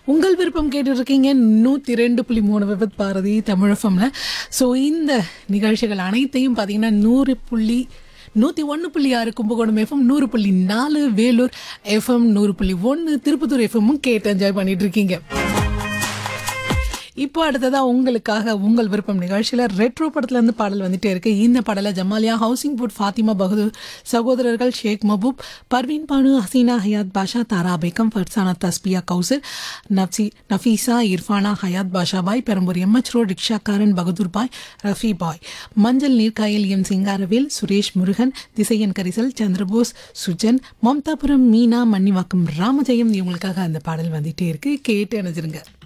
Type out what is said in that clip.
உங்கள் விருப்பம் கேட்டு இருக்கீங்க நூற்றி ரெண்டு புள்ளி மூணு விபத் பாரதி தமிழஃபம்ல ஸோ இந்த நிகழ்ச்சிகள் அனைத்தையும் பார்த்தீங்கன்னா நூறு புள்ளி நூற்றி ஒன்று புள்ளி ஆறு கும்பகோணம் எஃப்எம் நூறு புள்ளி நாலு வேலூர் எஃப்எம் நூறு புள்ளி ஒன்று திருப்பத்தூர் எஃப்எம்மும் கேட்டு என்ஜாய் பண்ணிட்டு இருக்கீங்க இப்போ அடுத்ததா உங்களுக்காக உங்கள் விருப்பம் நிகழ்ச்சியில் ரெட்ரோ படத்துல இருந்து பாடல் வந்துட்டே இருக்கு இந்த பாடலை ஜமாலியா ஹவுசிங் போர்ட் ஃபாத்திமா பகதூர் சகோதரர்கள் ஷேக் மபூப் பர்வீன் பானு ஹசீனா ஹயாத் பாஷா தாரா பேகம் ஃபர்சானா தஸ்பியா கௌசர் நப்சி நஃபீசா இர்ஃபானா ஹயாத் பாஷா பாய் பெரம்பூர் எம்எச் ரோட் ரிக்ஷாக்காரன் பகதூர் பாய் ரஃபி பாய் மஞ்சள் நீர்க்காயல் எம் சிங்காரவேல் சுரேஷ் முருகன் திசையன் கரிசல் சந்திரபோஸ் சுஜன் மம்தாபுரம் மீனா மன்னிவாக்கம் ராமஜெயம் இவங்களுக்காக அந்த பாடல் வந்துட்டே இருக்கு கேட்டு அணைஞ்சிருங்க